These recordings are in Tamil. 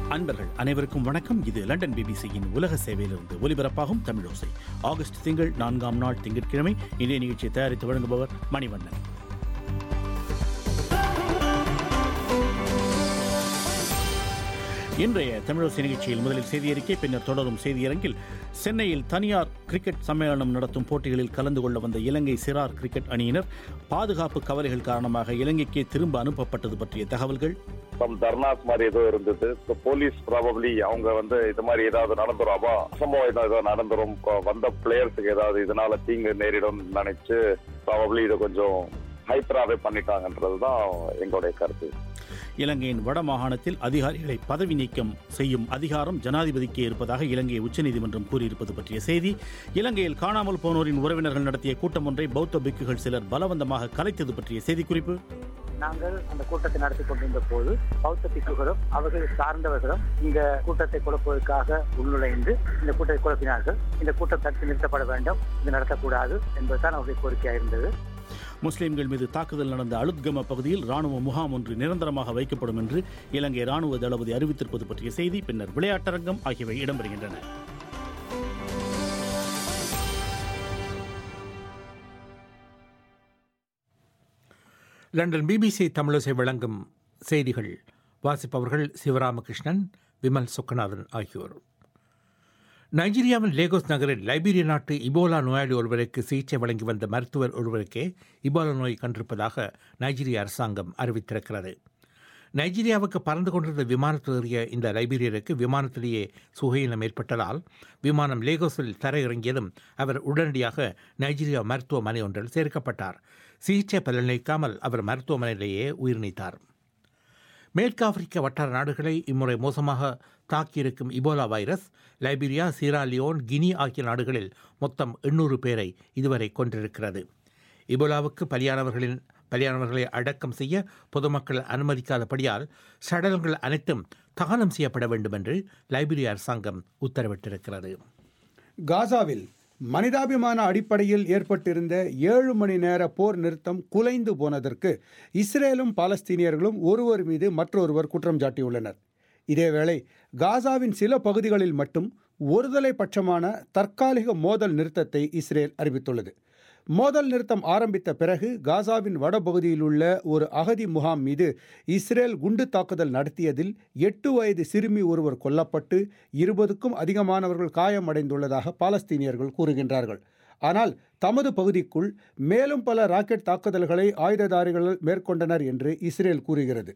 அன்பர்கள் அனைவருக்கும் வணக்கம் இது லண்டன் பிபிசியின் உலக சேவையிலிருந்து ஒலிபரப்பாகும் தமிழோசை ஆகஸ்ட் திங்கள் நான்காம் நாள் திங்கட்கிழமை இன்றைய நிகழ்ச்சியை தயாரித்து வழங்குபவர் மணிவண்ணன் இன்றைய தமிழோசை நிகழ்ச்சியில் முதலில் செய்தியறிக்கை பின்னர் தொடரும் செய்தியரங்கில் சென்னையில் தனியார் கிரிக்கெட் சம்மேளனம் நடத்தும் போட்டிகளில் கலந்து கொள்ள வந்த இலங்கை சிறார் கிரிக்கெட் அணியினர் பாதுகாப்பு கவலைகள் காரணமாக இலங்கைக்கே திரும்ப அனுப்பப்பட்டது பற்றிய தகவல்கள் சம் தர்ணாஸ் மாதிரி ஏதோ இருந்தது ஸோ போலீஸ் ப்ராபப்ளி அவங்க வந்து இது மாதிரி ஏதாவது நடந்துரும் அப்போ அசம்பவம் ஏதாவது நடந்துரும் கொ- வந்த பிளேயர்ஸுக்கு ஏதாவது இதனால தீங்கு நேரிடும் நினைச்சு ப்ராபப்ளி இதை கொஞ்சம் ஹைப்பராகவே பண்ணிட்டாங்கன்றது தான் எங்களுடைய கருத்து இலங்கையின் வட மாகாணத்தில் அதிகாரிகளை பதவி நீக்கம் செய்யும் அதிகாரம் ஜனாதிபதிக்கே இருப்பதாக இலங்கை உச்சநீதிமன்றம் கூறியிருப்பது பற்றிய செய்தி இலங்கையில் காணாமல் போனோரின் உறவினர்கள் நடத்திய கூட்டம் ஒன்றை பௌத்த பிக்குகள் சிலர் பலவந்தமாக கலைத்தது பற்றிய செய்திக்குறிப்பு நாங்கள் அந்த கூட்டத்தை நடத்தி கொண்டிருந்த போது பௌத்த பிக்குகளும் அவர்கள் சார்ந்தவர்களும் இந்த கூட்டத்தை குழப்புவதற்காக உள்நுழைந்து இந்த கூட்டத்தை குழப்பினார்கள் இந்த கூட்டம் தடுத்து நிறுத்தப்பட வேண்டும் இது நடத்தக்கூடாது என்பதுதான் அவருடைய கோரிக்கையாக இருந்தது முஸ்லிம்கள் மீது தாக்குதல் நடந்த அலுத்கம பகுதியில் ராணுவ முகாம் ஒன்று நிரந்தரமாக வைக்கப்படும் என்று இலங்கை ராணுவ தளபதி அறிவித்திருப்பது பற்றிய செய்தி பின்னர் விளையாட்டரங்கம் ஆகியவை இடம்பெறுகின்றன லண்டன் பிபிசி தமிழசை வழங்கும் செய்திகள் வாசிப்பவர்கள் சிவராமகிருஷ்ணன் விமல் சொக்கநாதன் ஆகியோர் நைஜீரியாவின் லேகோஸ் நகரில் லைபீரிய நாட்டு இபோலா நோயாளி ஒருவருக்கு சிகிச்சை வழங்கி வந்த மருத்துவர் ஒருவருக்கே இபோலா நோய் கண்டிருப்பதாக நைஜீரிய அரசாங்கம் அறிவித்திருக்கிறது நைஜீரியாவுக்கு பறந்து கொண்டிருந்த விமானத்தில் ஏறிய இந்த லைபீரியருக்கு விமானத்திலேயே சுகையினம் ஏற்பட்டதால் விமானம் லேகோஸில் தரையிறங்கியதும் அவர் உடனடியாக நைஜீரியா மருத்துவமனை ஒன்றில் சேர்க்கப்பட்டார் சிகிச்சை பலனளிக்காமல் அவர் மருத்துவமனையிலேயே உயிர் நீத்தார் மேற்கு ஆப்பிரிக்க வட்டார நாடுகளை இம்முறை மோசமாக தாக்கியிருக்கும் Ebola virus Liberia Sierra Leone Guinea ஆகிய நாடுகளில் மொத்தம் எண்ணூறு பேரை இதுவரை கொன்றிருக்கிறது இபோலாவுக்கு பலியானவர்களின் பலியானவர்களை அடக்கம் செய்ய பொதுமக்கள் அனுமதிக்காதபடியால் சடலங்கள் அனைத்தும் தகனம் செய்யப்பட வேண்டும் என்று லைபீரிய அரசாங்கம் உத்தரவிட்டிருக்கிறது காசாவில் மனிதாபிமான அடிப்படையில் ஏற்பட்டிருந்த ஏழு மணி நேர போர் நிறுத்தம் குலைந்து போனதற்கு இஸ்ரேலும் பாலஸ்தீனியர்களும் ஒருவர் மீது மற்றொருவர் குற்றம் சாட்டியுள்ளனர் இதேவேளை காசாவின் சில பகுதிகளில் மட்டும் ஒருதலை பட்சமான தற்காலிக மோதல் நிறுத்தத்தை இஸ்ரேல் அறிவித்துள்ளது மோதல் நிறுத்தம் ஆரம்பித்த பிறகு காசாவின் வடபகுதியில் உள்ள ஒரு அகதி முகாம் மீது இஸ்ரேல் குண்டு தாக்குதல் நடத்தியதில் எட்டு வயது சிறுமி ஒருவர் கொல்லப்பட்டு இருபதுக்கும் அதிகமானவர்கள் காயமடைந்துள்ளதாக பாலஸ்தீனியர்கள் கூறுகின்றார்கள் ஆனால் தமது பகுதிக்குள் மேலும் பல ராக்கெட் தாக்குதல்களை ஆயுததாரிகள் மேற்கொண்டனர் என்று இஸ்ரேல் கூறுகிறது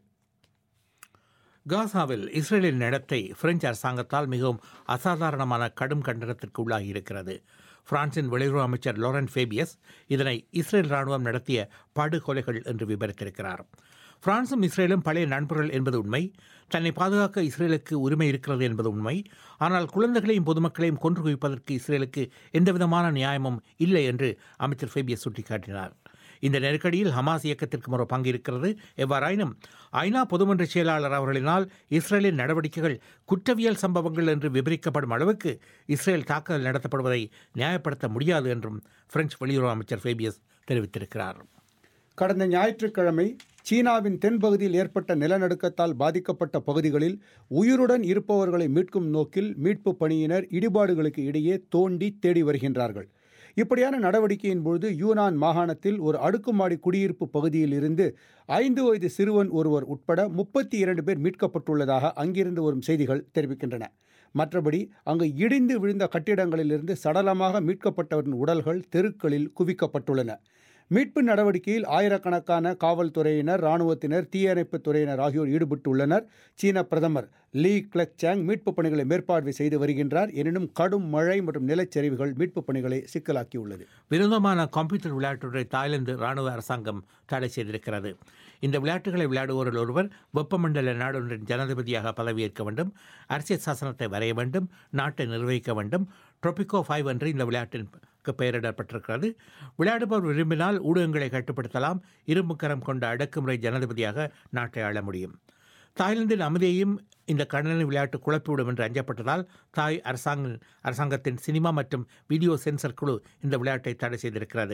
காசாவில் இஸ்ரேலின் நடத்தை பிரெஞ்சு அரசாங்கத்தால் மிகவும் அசாதாரணமான கடும் கண்டனத்திற்கு உள்ளாகி இருக்கிறது பிரான்சின் வெளியுறவு அமைச்சர் லோரன் ஃபேபியஸ் இதனை இஸ்ரேல் ராணுவம் நடத்திய படுகொலைகள் என்று விவரித்திருக்கிறார் பிரான்சும் இஸ்ரேலும் பழைய நண்பர்கள் என்பது உண்மை தன்னை பாதுகாக்க இஸ்ரேலுக்கு உரிமை இருக்கிறது என்பது உண்மை ஆனால் குழந்தைகளையும் பொதுமக்களையும் கொன்று குவிப்பதற்கு இஸ்ரேலுக்கு எந்தவிதமான நியாயமும் இல்லை என்று அமைச்சர் ஃபேபியஸ் சுட்டிக்காட்டினார் இந்த நெருக்கடியில் ஹமாஸ் இயக்கத்திற்கும் ஒரு பங்கு இருக்கிறது எவ்வாறாயினும் ஐநா பொதுமன்ற செயலாளர் அவர்களினால் இஸ்ரேலின் நடவடிக்கைகள் குற்றவியல் சம்பவங்கள் என்று விவரிக்கப்படும் அளவுக்கு இஸ்ரேல் தாக்குதல் நடத்தப்படுவதை நியாயப்படுத்த முடியாது என்றும் பிரெஞ்சு வெளியுறவு அமைச்சர் ஃபேபியஸ் தெரிவித்திருக்கிறார் கடந்த ஞாயிற்றுக்கிழமை சீனாவின் தென்பகுதியில் ஏற்பட்ட நிலநடுக்கத்தால் பாதிக்கப்பட்ட பகுதிகளில் உயிருடன் இருப்பவர்களை மீட்கும் நோக்கில் மீட்பு பணியினர் இடிபாடுகளுக்கு இடையே தோண்டி தேடி வருகின்றார்கள் இப்படியான நடவடிக்கையின் பொழுது யூனான் மாகாணத்தில் ஒரு அடுக்குமாடி குடியிருப்பு பகுதியில் இருந்து ஐந்து வயது சிறுவன் ஒருவர் உட்பட முப்பத்தி இரண்டு பேர் மீட்கப்பட்டுள்ளதாக அங்கிருந்து வரும் செய்திகள் தெரிவிக்கின்றன மற்றபடி அங்கு இடிந்து விழுந்த கட்டிடங்களிலிருந்து சடலமாக மீட்கப்பட்டவரின் உடல்கள் தெருக்களில் குவிக்கப்பட்டுள்ளன மீட்பு நடவடிக்கையில் ஆயிரக்கணக்கான காவல்துறையினர் இராணுவத்தினர் தீயணைப்புத் துறையினர் ஆகியோர் ஈடுபட்டுள்ளனர் சீன பிரதமர் லீ கிளக் சாங் மீட்புப் பணிகளை மேற்பார்வை செய்து வருகின்றார் எனினும் கடும் மழை மற்றும் நிலச்சரிவுகள் மீட்புப் பணிகளை சிக்கலாக்கியுள்ளது வினோதமான கம்ப்யூட்டர் விளையாட்டுகளை தாய்லாந்து ராணுவ அரசாங்கம் தடை செய்திருக்கிறது இந்த விளையாட்டுகளை விளையாடுவோரில் ஒருவர் வெப்பமண்டல நாடொன்றின் ஜனாதிபதியாக பதவியேற்க வேண்டும் அரசியல் சாசனத்தை வரைய வேண்டும் நாட்டை நிர்வகிக்க வேண்டும் ட்ரோபிகோ ஃபைவ் என்று இந்த விளையாட்டிற்கு பெயரிடப்பட்டிருக்கிறது விளையாடுபவர் விரும்பினால் ஊடகங்களை கட்டுப்படுத்தலாம் இரும்பு கரம் கொண்ட அடக்குமுறை ஜனாதிபதியாக நாட்டை ஆள முடியும் தாய்லாந்தின் அமைதியையும் இந்த கண்ணனி விளையாட்டு குழப்பிவிடும் என்று அஞ்சப்பட்டதால் தாய் அரசாங்க அரசாங்கத்தின் சினிமா மற்றும் வீடியோ சென்சர் குழு இந்த விளையாட்டை தடை செய்திருக்கிறது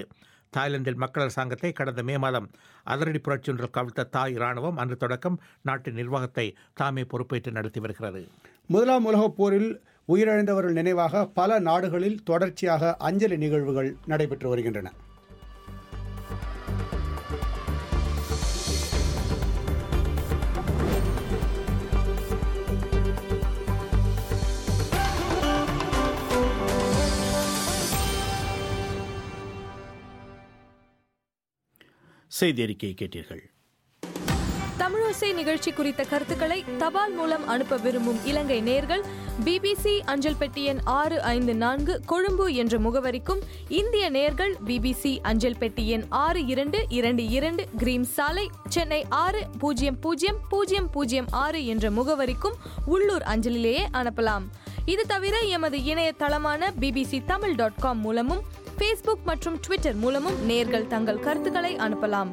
தாய்லாந்தில் மக்கள் அரசாங்கத்தை கடந்த மே மாதம் அதிரடி புரட்சி ஒன்றில் கவிழ்த்த தாய் இராணுவம் அன்று தொடக்கம் நாட்டின் நிர்வாகத்தை தாமே பொறுப்பேற்று நடத்தி வருகிறது முதலாம் உலகப் போரில் உயிரிழந்தவர்கள் நினைவாக பல நாடுகளில் தொடர்ச்சியாக அஞ்சலி நிகழ்வுகள் நடைபெற்று வருகின்றன செய்தி அறிக்கையை கேட்டீர்கள் தமிழோசை நிகழ்ச்சி குறித்த கருத்துக்களை தபால் மூலம் அனுப்ப விரும்பும் இலங்கை நேர்கள் பிபிசி அஞ்சல் பெட்டி எண் ஆறு ஐந்து நான்கு கொழும்பு என்ற முகவரிக்கும் இந்திய நேர்கள் பிபிசி அஞ்சல் பெட்டி எண் ஆறு இரண்டு இரண்டு இரண்டு கிரீம் சாலை சென்னை ஆறு பூஜ்ஜியம் பூஜ்ஜியம் பூஜ்ஜியம் பூஜ்ஜியம் ஆறு என்ற முகவரிக்கும் உள்ளூர் அஞ்சலிலேயே அனுப்பலாம் இது தவிர எமது இணையதளமான பிபிசி தமிழ் டாட் காம் மூலமும் ஃபேஸ்புக் மற்றும் ட்விட்டர் மூலமும் நேர்கள் தங்கள் கருத்துக்களை அனுப்பலாம்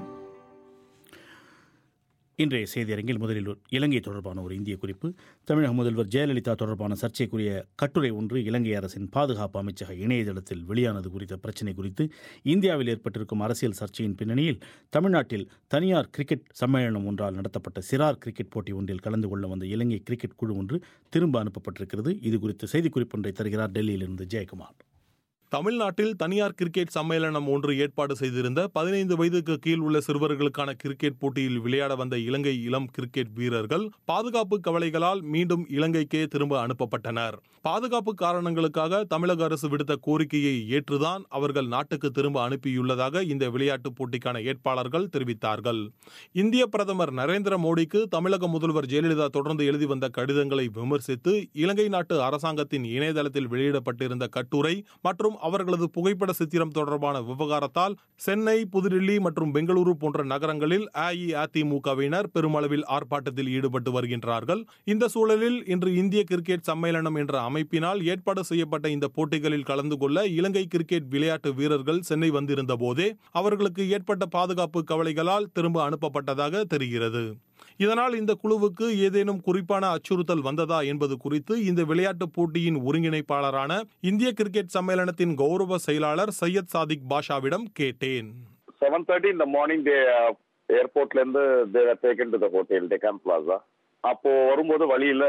இன்றைய செய்தியரங்கில் முதலில் ஒரு இலங்கை தொடர்பான ஒரு இந்திய குறிப்பு தமிழக முதல்வர் ஜெயலலிதா தொடர்பான சர்ச்சைக்குரிய கட்டுரை ஒன்று இலங்கை அரசின் பாதுகாப்பு அமைச்சக இணையதளத்தில் வெளியானது குறித்த பிரச்சினை குறித்து இந்தியாவில் ஏற்பட்டிருக்கும் அரசியல் சர்ச்சையின் பின்னணியில் தமிழ்நாட்டில் தனியார் கிரிக்கெட் சம்மேளனம் ஒன்றால் நடத்தப்பட்ட சிறார் கிரிக்கெட் போட்டி ஒன்றில் கலந்து கொள்ள வந்த இலங்கை கிரிக்கெட் குழு ஒன்று திரும்ப அனுப்பப்பட்டிருக்கிறது இது குறித்து செய்திக்குறிப்பு ஒன்றை தருகிறார் டெல்லியிலிருந்து ஜெயக்குமார் தமிழ்நாட்டில் தனியார் கிரிக்கெட் சம்மேளனம் ஒன்று ஏற்பாடு செய்திருந்த பதினைந்து வயதுக்கு கீழ் உள்ள சிறுவர்களுக்கான கிரிக்கெட் போட்டியில் விளையாட வந்த இலங்கை இளம் கிரிக்கெட் வீரர்கள் பாதுகாப்பு கவலைகளால் மீண்டும் இலங்கைக்கே திரும்ப அனுப்பப்பட்டனர் பாதுகாப்பு காரணங்களுக்காக தமிழக அரசு விடுத்த கோரிக்கையை ஏற்றுதான் அவர்கள் நாட்டுக்கு திரும்ப அனுப்பியுள்ளதாக இந்த விளையாட்டுப் போட்டிக்கான ஏற்பாளர்கள் தெரிவித்தார்கள் இந்திய பிரதமர் நரேந்திர மோடிக்கு தமிழக முதல்வர் ஜெயலலிதா தொடர்ந்து எழுதி வந்த கடிதங்களை விமர்சித்து இலங்கை நாட்டு அரசாங்கத்தின் இணையதளத்தில் வெளியிடப்பட்டிருந்த கட்டுரை மற்றும் அவர்களது புகைப்பட சித்திரம் தொடர்பான விவகாரத்தால் சென்னை புதுடில்லி மற்றும் பெங்களூரு போன்ற நகரங்களில் அஇஅதிமுகவினர் பெருமளவில் ஆர்ப்பாட்டத்தில் ஈடுபட்டு வருகின்றார்கள் இந்த சூழலில் இன்று இந்திய கிரிக்கெட் சம்மேளனம் என்ற அமைப்பினால் ஏற்பாடு செய்யப்பட்ட இந்த போட்டிகளில் கலந்து கொள்ள இலங்கை கிரிக்கெட் விளையாட்டு வீரர்கள் சென்னை வந்திருந்த போதே அவர்களுக்கு ஏற்பட்ட பாதுகாப்பு கவலைகளால் திரும்ப அனுப்பப்பட்டதாக தெரிகிறது இதனால் இந்த குழுவுக்கு ஏதேனும் குறிப்பான அச்சுறுத்தல் வந்ததா என்பது குறித்து இந்த விளையாட்டுப் போட்டியின் ஒருங்கிணைப்பாளரான இந்திய கிரிக்கெட் சம்மேளனத்தின் கௌரவ செயலாளர் சையத் சாதிக் பாஷாவிடம் கேட்டேன் செவன் தேர்ட்டி இந்த மார்னிங் டே ஏர்போர்ட்ல இருந்து taken to the hotel Deccan Plaza அப்போ வரும்போது வழியில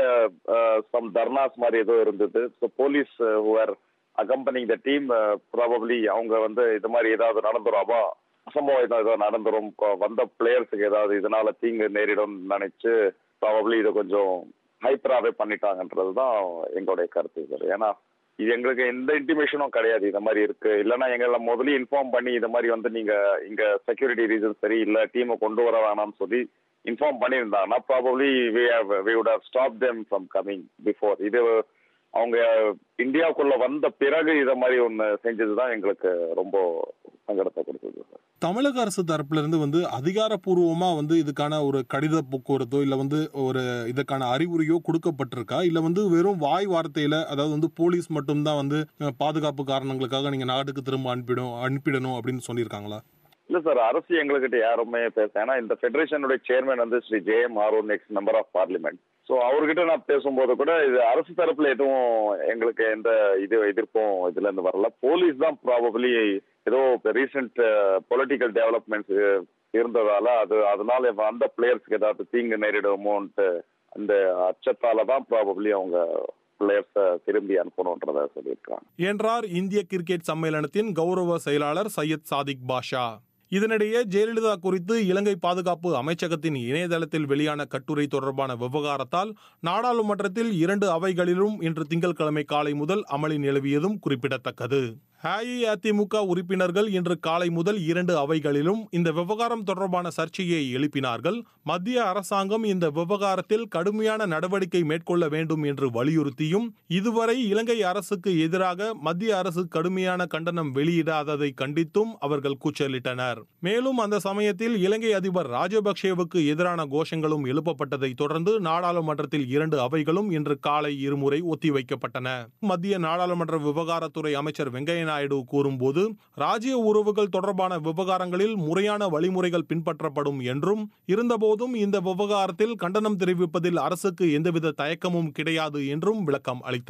சம் தர்னாஸ் மாதிரி ஏதோ இருந்தது so police who are accompanying the team probably அவங்க வந்து இது மாதிரி ஏதாவது நடந்துருமா அசம்பவம் ஏதாவது நடந்துரும் வந்த பிளேயர்ஸுக்கு ஏதாவது இதனால தீங்கு நேரிடும் நினைச்சு ப்ராபப்ளி இதை கொஞ்சம் ஹைப்பராகவே பண்ணிட்டாங்கன்றது தான் எங்களுடைய கருத்து சார் ஏன்னா இது எங்களுக்கு எந்த இன்டிமேஷனும் கிடையாது இந்த மாதிரி இருக்கு இல்லைன்னா எங்களை முதல்ல இன்ஃபார்ம் பண்ணி இந்த மாதிரி வந்து நீங்க இங்க செக்யூரிட்டி ரீசன் சரி இல்ல டீமை கொண்டு வர வேணாம்னு சொல்லி இன்ஃபார்ம் பண்ணியிருந்தாங்கன்னா probably we we would have stop them from coming before இது அவங்க இந்தியாவுக்குள்ள வந்த பிறகு இதை மாதிரி ஒன்று செஞ்சது தான் எங்களுக்கு ரொம்ப சங்கடத்தை கொடுத்தது சார் தமிழக அரசு தரப்புல இருந்து வந்து அதிகாரப்பூர்வமா வந்து இதுக்கான ஒரு கடித போக்குவரத்தோ இல்ல வந்து ஒரு இதுக்கான அறிவுரையோ கொடுக்கப்பட்டிருக்கா இல்ல வந்து வெறும் வாய் வார்த்தையில அதாவது வந்து போலீஸ் மட்டும்தான் வந்து பாதுகாப்பு காரணங்களுக்காக நீங்க நாட்டுக்கு திரும்ப அனுப்பிடும் அனுப்பிடணும் அப்படின்னு சொல்லியிருக்காங்களா இல்ல சார் அரசு எங்ககிட்ட யாருமே பேச ஏன்னா இந்த ஃபெடரேஷனுடைய சேர்மன் வந்து Shri J M Aaron ex member of parliament so அவர்கிட்ட நான் பேசும்போது கூட இது அரசு தரப்புல எதுவும் எங்களுக்கு எந்த இது எதிர்ப்பும் இதுல இருந்து வரல போலீஸ் தான் ப்ராபபிளி ஏதோ ரீசெண்ட் பொலிட்டிக்கல் டெவலப்மெண்ட்ஸ் இருந்ததால அது அதனால அந்த பிளேயர்ஸ்க்கு ஏதாவது தீங்கு நேரிடுமோன்ட்டு அந்த அச்சத்தால தான் ப்ராபபிளி அவங்க பிளேயர்ஸை திரும்பி அனுப்பணுன்றத சொல்லியிருக்காங்க என்றார் இந்திய கிரிக்கெட் சம்மேளனத்தின் கௌரவ செயலாளர் சையத் சாதிக் பாஷா இதனிடையே ஜெயலலிதா குறித்து இலங்கை பாதுகாப்பு அமைச்சகத்தின் இணையதளத்தில் வெளியான கட்டுரை தொடர்பான விவகாரத்தால் நாடாளுமன்றத்தில் இரண்டு அவைகளிலும் இன்று திங்கட்கிழமை காலை முதல் அமளி நிலவியதும் குறிப்பிடத்தக்கது அஇஅதிமுக உறுப்பினர்கள் இன்று காலை முதல் இரண்டு அவைகளிலும் இந்த விவகாரம் தொடர்பான சர்ச்சையை எழுப்பினார்கள் மத்திய அரசாங்கம் இந்த விவகாரத்தில் கடுமையான நடவடிக்கை மேற்கொள்ள வேண்டும் என்று வலியுறுத்தியும் இதுவரை இலங்கை அரசுக்கு எதிராக மத்திய அரசு கடுமையான கண்டனம் வெளியிடாததை கண்டித்தும் அவர்கள் கூச்சலிட்டனர் மேலும் அந்த சமயத்தில் இலங்கை அதிபர் ராஜபக்சேவுக்கு எதிரான கோஷங்களும் எழுப்பப்பட்டதை தொடர்ந்து நாடாளுமன்றத்தில் இரண்டு அவைகளும் இன்று காலை இருமுறை ஒத்திவைக்கப்பட்டன மத்திய நாடாளுமன்ற விவகாரத்துறை அமைச்சர் வெங்கையா நாயுடு கூறும்போது ராஜ்ய உறவுகள் தொடர்பான விவகாரங்களில் முறையான வழிமுறைகள் பின்பற்றப்படும் என்றும் இருந்தபோதும் இந்த விவகாரத்தில் கண்டனம் தெரிவிப்பதில் அரசுக்கு எந்தவித தயக்கமும் கிடையாது என்றும் விளக்கம் அளித்தார்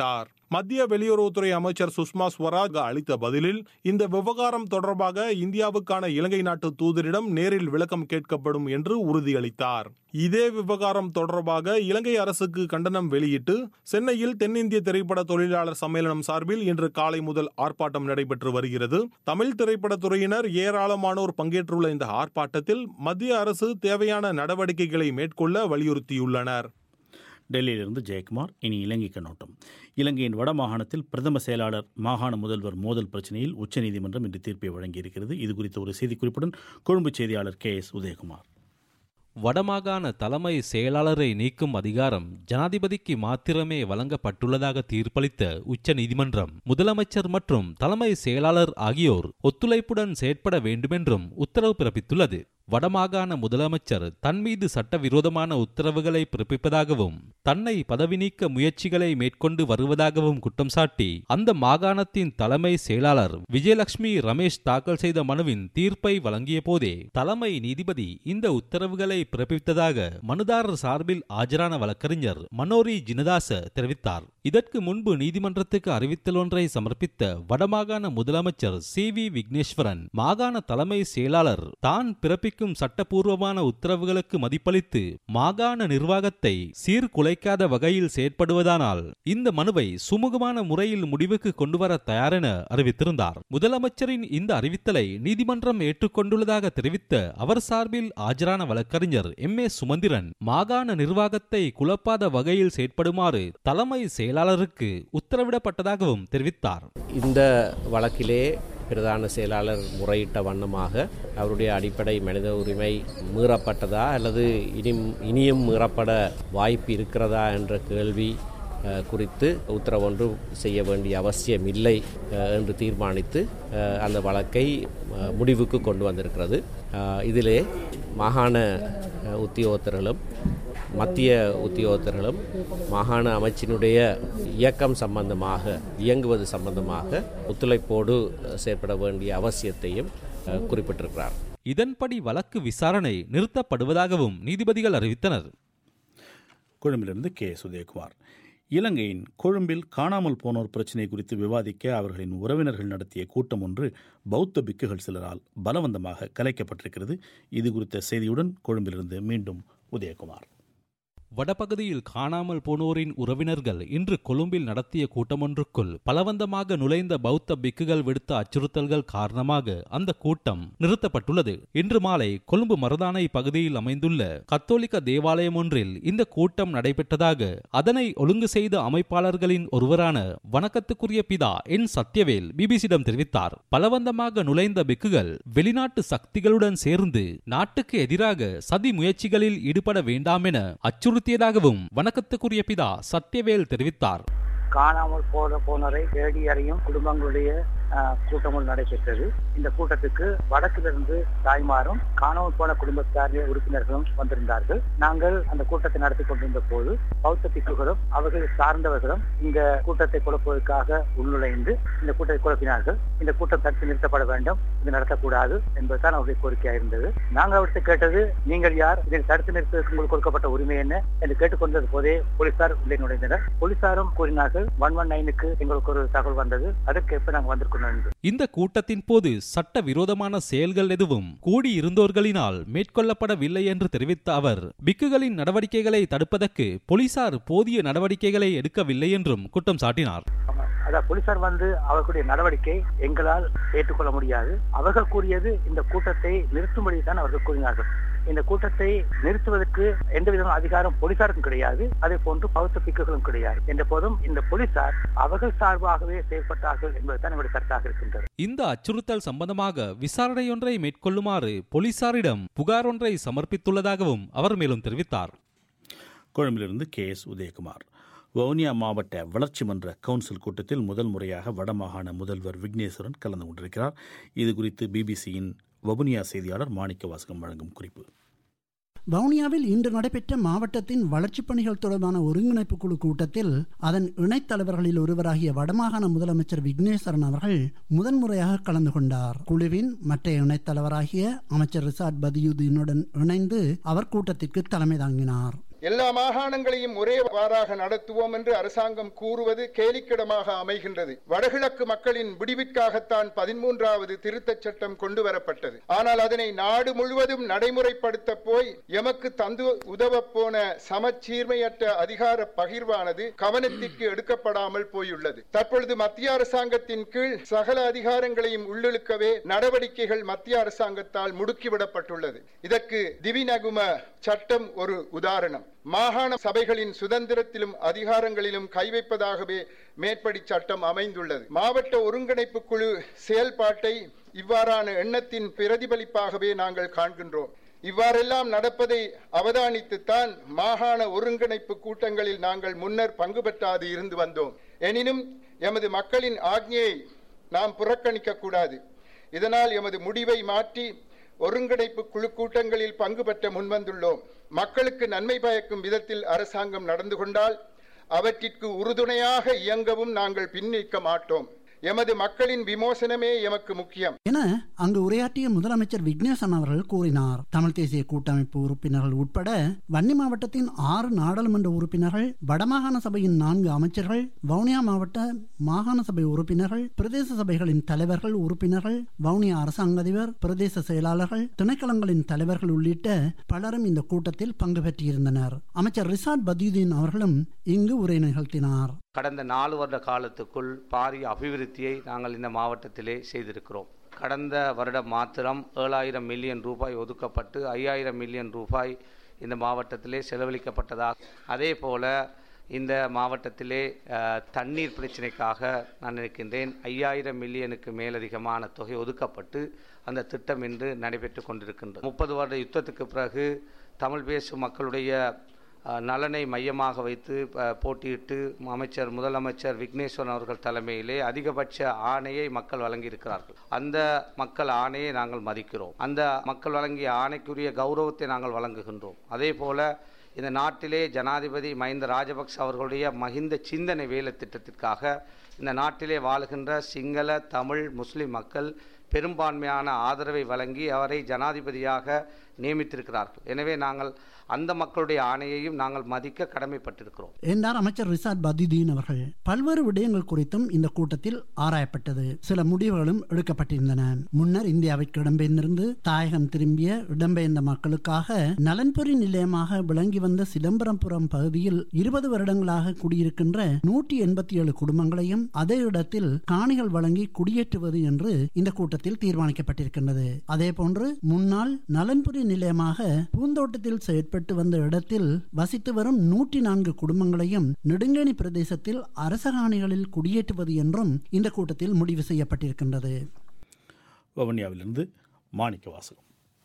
மத்திய வெளியுறவுத்துறை அமைச்சர் சுஷ்மா ஸ்வராஜ் அளித்த பதிலில் இந்த விவகாரம் தொடர்பாக இந்தியாவுக்கான இலங்கை நாட்டு தூதரிடம் நேரில் விளக்கம் கேட்கப்படும் என்று உறுதியளித்தார் இதே விவகாரம் தொடர்பாக இலங்கை அரசுக்கு கண்டனம் வெளியிட்டு சென்னையில் தென்னிந்திய திரைப்பட தொழிலாளர் சம்மேளனம் சார்பில் இன்று காலை முதல் ஆர்ப்பாட்டம் நடைபெற்று வருகிறது தமிழ் திரைப்படத் துறையினர் ஏராளமானோர் பங்கேற்றுள்ள இந்த ஆர்ப்பாட்டத்தில் மத்திய அரசு தேவையான நடவடிக்கைகளை மேற்கொள்ள வலியுறுத்தியுள்ளனர் டெல்லியிலிருந்து ஜெயக்குமார் இனி இலங்கை கண்ணோட்டம் இலங்கையின் வடமாகாணத்தில் பிரதம செயலாளர் மாகாண முதல்வர் மோதல் பிரச்சனையில் உச்சநீதிமன்றம் இன்று தீர்ப்பை வழங்கியிருக்கிறது இது குறித்த ஒரு செய்திக்குறிப்புடன் கொழும்பு செய்தியாளர் கே எஸ் உதயகுமார் வடமாகாண தலைமை செயலாளரை நீக்கும் அதிகாரம் ஜனாதிபதிக்கு மாத்திரமே வழங்கப்பட்டுள்ளதாக தீர்ப்பளித்த உச்ச நீதிமன்றம் முதலமைச்சர் மற்றும் தலைமை செயலாளர் ஆகியோர் ஒத்துழைப்புடன் செயற்பட வேண்டுமென்றும் உத்தரவு பிறப்பித்துள்ளது வடமாகாண முதலமைச்சர் தன் மீது சட்டவிரோதமான உத்தரவுகளை பிறப்பிப்பதாகவும் தன்னை பதவி நீக்க முயற்சிகளை மேற்கொண்டு வருவதாகவும் குற்றம் சாட்டி அந்த மாகாணத்தின் தலைமை செயலாளர் விஜயலட்சுமி ரமேஷ் தாக்கல் செய்த மனுவின் தீர்ப்பை வழங்கிய போதே தலைமை நீதிபதி இந்த உத்தரவுகளை பிறப்பித்ததாக மனுதாரர் சார்பில் ஆஜரான வழக்கறிஞர் மனோரி ஜினதாச தெரிவித்தார் இதற்கு முன்பு நீதிமன்றத்துக்கு அறிவித்தல் ஒன்றை சமர்ப்பித்த வடமாகாண முதலமைச்சர் சி வி விக்னேஸ்வரன் மாகாண தலைமை செயலாளர் தான் பிறப்பிக்கும் சட்டப்பூர்வமான உத்தரவுகளுக்கு மதிப்பளித்து மாகாண நிர்வாகத்தை சீர்குலைக்காத வகையில் செயற்படுவதானால் இந்த மனுவை சுமூகமான முறையில் முடிவுக்கு கொண்டுவர தயாரென அறிவித்திருந்தார் முதலமைச்சரின் இந்த அறிவித்தலை நீதிமன்றம் ஏற்றுக்கொண்டுள்ளதாக தெரிவித்த அவர் சார்பில் ஆஜரான வழக்கறிஞர் எம் ஏ சுமந்திரன் மாகாண நிர்வாகத்தை குழப்பாத வகையில் செயற்படுமாறு தலைமை செயலாளருக்கு உத்தரவிடப்பட்டதாகவும் தெரிவித்தார் இந்த வழக்கிலே பிரதான செயலாளர் முறையிட்ட வண்ணமாக அவருடைய அடிப்படை மனித உரிமை மீறப்பட்டதா அல்லது இனி இனியும் மீறப்பட வாய்ப்பு இருக்கிறதா என்ற கேள்வி அஹ், குறித்து உத்தரவொன்று செய்ய வேண்டிய அவசியம் இல்லை அஹ், என்று தீர்மானித்து அஹ், அந்த வழக்கை அஹ், முடிவுக்கு கொண்டு வந்திருக்கிறது அஹ், இதிலே மாகாண அஹ், உத்தியோகத்தர்களும் மத்திய உத்தியோகத்தர்களும் மாகாண அமைச்சினுடைய இயக்கம் சம்பந்தமாக இயங்குவது சம்பந்தமாக ஒத்துழைப்போடு அஹ், செயற்பட வேண்டிய அவசியத்தையும் அஹ், குறிப்பிட்டிருக்கிறார் இதன்படி வழக்கு விசாரணை நிறுத்தப்படுவதாகவும் நீதிபதிகள் அறிவித்தனர் கொழும்பிலிருந்து கே எஸ் உதயகுமார் இலங்கையின் கொழும்பில் காணாமல் போனோர் பிரச்சினை குறித்து விவாதிக்க அவர்களின் உறவினர்கள் நடத்திய கூட்டம் ஒன்று பௌத்த பிக்குகள் சிலரால் பலவந்தமாக கலைக்கப்பட்டிருக்கிறது இது குறித்த செய்தியுடன் கொழும்பிலிருந்து மீண்டும் உதயகுமார் வடபகுதியில் காணாமல் போனோரின் உறவினர்கள் இன்று கொழும்பில் நடத்திய கூட்டமொன்றுக்குள் பலவந்தமாக நுழைந்த பௌத்த பிக்குகள் விடுத்த அச்சுறுத்தல்கள் காரணமாக அந்த கூட்டம் நிறுத்தப்பட்டுள்ளது இன்று மாலை கொழும்பு மருதானை பகுதியில் அமைந்துள்ள கத்தோலிக்க தேவாலயம் ஒன்றில் இந்த கூட்டம் நடைபெற்றதாக அதனை ஒழுங்கு செய்த அமைப்பாளர்களின் ஒருவரான வணக்கத்துக்குரிய பிதா என் சத்யவேல் பிபிசியிடம் தெரிவித்தார் பலவந்தமாக நுழைந்த பிக்குகள் வெளிநாட்டு சக்திகளுடன் சேர்ந்து நாட்டுக்கு எதிராக சதி முயற்சிகளில் ஈடுபட வேண்டாம் என அச்சுறுத்தியதாகவும் வணக்கத்துக்குரிய பிதா சத்யவேல் தெரிவித்தார் காணாமல் போன போனரை தேடி அறியும் குடும்பங்களுடைய ஆஹ், கூட்டம் ஒன்று நடைபெற்றது இந்த கூட்டத்துக்கு வடக்கிலிருந்து தாய்மாரும் காணாமல் போன குடும்பத்தாரிய உறுப்பினர்களும் வந்திருந்தார்கள் நாங்கள் அந்த கூட்டத்தை நடத்தி கொண்டிருந்த போது பௌத்த பிக்குகளும் அவர்கள் சார்ந்தவர்களும் இந்த கூட்டத்தை குழப்புவதற்காக உள்நுழைந்து இந்த கூட்டத்தை குழப்பினார்கள் இந்த கூட்டம் தடுத்து நிறுத்தப்பட வேண்டும் இது நடத்தக்கூடாது என்பதுதான் அவருடைய கோரிக்கையாக இருந்தது நாங்கள் அவர்கிட்ட கேட்டது நீங்கள் யார் இதை தடுத்து நிறுத்துவதற்கு உங்களுக்கு கொடுக்கப்பட்ட உரிமை என்ன என்று கேட்டுக்கொண்டது போதே போலீசார் உள்ளே நுழைந்தனர் போலீசாரும் கூறினார்கள் ஒன் ஒன் நைனுக்கு எங்களுக்கு ஒரு தகவல் வந்தது அதற்கேற்ப நாங்கள் வந்திருக்கணும் என்று இந்த கூட்டத்தின் போது சட்ட விரோதமான செயல்கள் எதுவும் கூடியிருந்தோர்களினால் மேற்கொள்ளப்படவில்லை என்று தெரிவித்த அவர் பிக்குகளின் நடவடிக்கைகளை தடுப்பதற்கு போலீசார் போதிய நடவடிக்கைகளை எடுக்கவில்லை என்றும் குற்றம் சாட்டினார் ஆமா. அதான் போலீசார் வந்து அவர்களுடைய நடவடிக்கை எங்களால் ஏற்றுக்கொள்ள முடியாது அவர்கள் கூறியது இந்த கூட்டத்தை நிறுத்தும்படி தான் அவர்கள் கூறினார்கள் இந்த கூட்டத்தை நிறுத்துவதற்கு எந்த விதமான அதிகாரம் போலீசாருக்கும் கிடையாது அதே போன்று பௌத்த பிக்குகளும் கிடையாது என்ற போதும் இந்த போலீசார் அவர்கள் சார்பாகவே செயல்பட்டார்கள் என்பதுதான் என்னுடைய கருத்தாக இருக்கின்றது இந்த அச்சுறுத்தல் சம்பந்தமாக விசாரணையொன்றை மேற்கொள்ளுமாறு போலீசாரிடம் புகார் ஒன்றை சமர்ப்பித்துள்ளதாகவும் அவர் மேலும் தெரிவித்தார் கொழும்பிலிருந்து கே எஸ் உதயகுமார் வவுனியா மாவட்ட வளர்ச்சி மன்ற கவுன்சில் கூட்டத்தில் முதல் முறையாக வடமாகாண முதல்வர் விக்னேஸ்வரன் கலந்து கொண்டிருக்கிறார் இது குறித்து பிபிசியின் வவுனியா செய்தியாளர் மாணிக்க வாசகம் வழங்கும் குறிப்பு வவுனியாவில் இன்று நடைபெற்ற மாவட்டத்தின் வளர்ச்சிப் பணிகள் தொடர்பான ஒருங்கிணைப்பு குழு கூட்டத்தில் அதன் இணைத் தலைவர்களில் ஒருவராகிய வடமாகாண முதலமைச்சர் விக்னேஸ்வரன் அவர்கள் முதன்முறையாக கலந்து கொண்டார் குழுவின் மற்ற இணைத் தலைவராகிய அமைச்சர் ரிசாட் பதியுதீனுடன் இணைந்து அவர் கூட்டத்திற்கு தலைமை தாங்கினார் எல்லா மாகாணங்களையும் ஒரே வாராக நடத்துவோம் என்று அரசாங்கம் கூறுவது கேலிக்கிடமாக அமைகின்றது வடகிழக்கு மக்களின் விடிவிற்காகத்தான் பதிமூன்றாவது திருத்தச் சட்டம் கொண்டு வரப்பட்டது ஆனால் அதனை நாடு முழுவதும் நடைமுறைப்படுத்த போய் எமக்கு தந்து உதவ போன சமச்சீர்மையற்ற அதிகார பகிர்வானது கவனத்திற்கு எடுக்கப்படாமல் போயுள்ளது தற்பொழுது மத்திய அரசாங்கத்தின் கீழ் சகல அதிகாரங்களையும் உள்ளிழுக்கவே நடவடிக்கைகள் மத்திய அரசாங்கத்தால் முடுக்கிவிடப்பட்டுள்ளது இதற்கு திவிநகும சட்டம் ஒரு உதாரணம் மாகாண சபைகளின் சுதந்திரத்திலும் அதிகாரங்களிலும் கை வைப்பதாகவே மேற்படி சட்டம் அமைந்துள்ளது மாவட்ட ஒருங்கிணைப்பு குழு செயல்பாட்டை இவ்வாறான எண்ணத்தின் பிரதிபலிப்பாகவே நாங்கள் காண்கின்றோம் இவ்வாறெல்லாம் நடப்பதை அவதானித்துத்தான் மாகாண ஒருங்கிணைப்பு கூட்டங்களில் நாங்கள் முன்னர் பங்கு பெற்றாது இருந்து வந்தோம் எனினும் எமது மக்களின் ஆக்ஞையை நாம் புறக்கணிக்க கூடாது இதனால் எமது முடிவை மாற்றி ஒருங்கிணைப்பு குழு கூட்டங்களில் பங்கு பெற்ற முன்வந்துள்ளோம் மக்களுக்கு நன்மை பயக்கும் விதத்தில் அரசாங்கம் நடந்து கொண்டால் அவற்றிற்கு உறுதுணையாக இயங்கவும் நாங்கள் பின்னிற்க மாட்டோம் எமது மக்களின் விமோசனமே எமக்கு முக்கியம் என அங்கு உரையாற்றிய முதலமைச்சர் விக்னேசன் அவர்கள் கூறினார் தமிழ் தேசிய கூட்டமைப்பு உறுப்பினர்கள் உட்பட வன்னி மாவட்டத்தின் ஆறு நாடாளுமன்ற உறுப்பினர்கள் வடமாகாண சபையின் நான்கு அமைச்சர்கள் வவுனியா மாவட்ட மாகாண சபை உறுப்பினர்கள் பிரதேச சபைகளின் தலைவர்கள் உறுப்பினர்கள் வவுனியா அரசாங்க அதிபர் பிரதேச செயலாளர்கள் திணைக்களங்களின் தலைவர்கள் உள்ளிட்ட பலரும் இந்த கூட்டத்தில் பங்கு பெற்றிருந்தனர் அமைச்சர் ரிசாட் பதியுதீன் அவர்களும் இங்கு உரை நிகழ்த்தினார் கடந்த நாலு வருட காலத்துக்குள் பாரிய அபிவிருத்தியை நாங்கள் இந்த மாவட்டத்திலே செய்திருக்கிறோம் கடந்த வருடம் மாத்திரம் ஏழாயிரம் மில்லியன் ரூபாய் ஒதுக்கப்பட்டு ஐயாயிரம் மில்லியன் ரூபாய் இந்த மாவட்டத்திலே செலவழிக்கப்பட்டதாக அதே போல இந்த மாவட்டத்திலே அஹ், தண்ணீர் பிரச்சினைக்காக நான் நினைக்கின்றேன் ஐயாயிரம் மில்லியனுக்கு மேலதிகமான தொகை ஒதுக்கப்பட்டு அந்த திட்டம் இன்று நடைபெற்று கொண்டிருக்கின்றது முப்பது வருட யுத்தத்துக்கு பிறகு தமிழ் பேசும் மக்களுடைய அஹ், நலனை மையமாக வைத்து அஹ், போட்டியிட்டு அமைச்சர் முதலமைச்சர் விக்னேஸ்வரன் அவர்கள் தலைமையிலே அதிகபட்ச ஆணையை மக்கள் வழங்கியிருக்கிறார்கள் அந்த மக்கள் ஆணையை நாங்கள் மதிக்கிறோம் அந்த மக்கள் வழங்கிய ஆணைக்குரிய கௌரவத்தை நாங்கள் வழங்குகின்றோம் அதே போல இந்த நாட்டிலே ஜனாதிபதி மஹிந்த ராஜபக்ஷ அவர்களுடைய மஹிந்த சிந்தனை வேலை திட்டத்திற்காக இந்த நாட்டிலே வாழுகின்ற சிங்கள தமிழ் முஸ்லிம் மக்கள் பெரும்பான்மையான ஆதரவை வழங்கி அவரை ஜனாதிபதியாக நியமித்திருக்கிறார்கள் எனவே நாங்கள் அந்த மக்களுடைய ஆணையையும் நாங்கள் மதிக்க கடமைப்பட்டிருக்கிறோம் என்றார் அமைச்சர் ரிசாட் பதிதீன் அவர்கள் பல்வேறு விடயங்கள் குறித்தும் இந்த கூட்டத்தில் ஆராயப்பட்டது சில முடிவுகளும் எடுக்கப்பட்டிருந்தன முன்னர் இந்தியாவிற்கு இடம்பெயர்ந்திருந்து தாயகம் திரும்பிய இடம்பெயர்ந்த மக்களுக்காக நலன்புரி நிலையமாக விளங்கி வந்த சிதம்பரபுரம் பகுதியில் இருபது வருடங்களாக குடியிருக்கின்ற நூற்றி எண்பத்தி ஏழு குடும்பங்களையும் அதே இடத்தில் காணிகள் வழங்கி குடியேற்றுவது என்று இந்த கூட்டத்தில் தீர்மானிக்கப்பட்டிருக்கின்றது அதே போன்று முன்னாள் நலன்புரி நிலையமாக பூந்தோட்டத்தில் செயற்பட்டு வந்த இடத்தில் வசித்து வரும் நூற்றி நான்கு குடும்பங்களையும் நெடுங்கணி பிரதேசத்தில் அரச காணிகளில் குடியேற்றுவது என்றும் இந்த கூட்டத்தில் முடிவு செய்யப்பட்டிருக்கின்றது வவுனியாவிலிருந்து மாணிக்க வாசகம்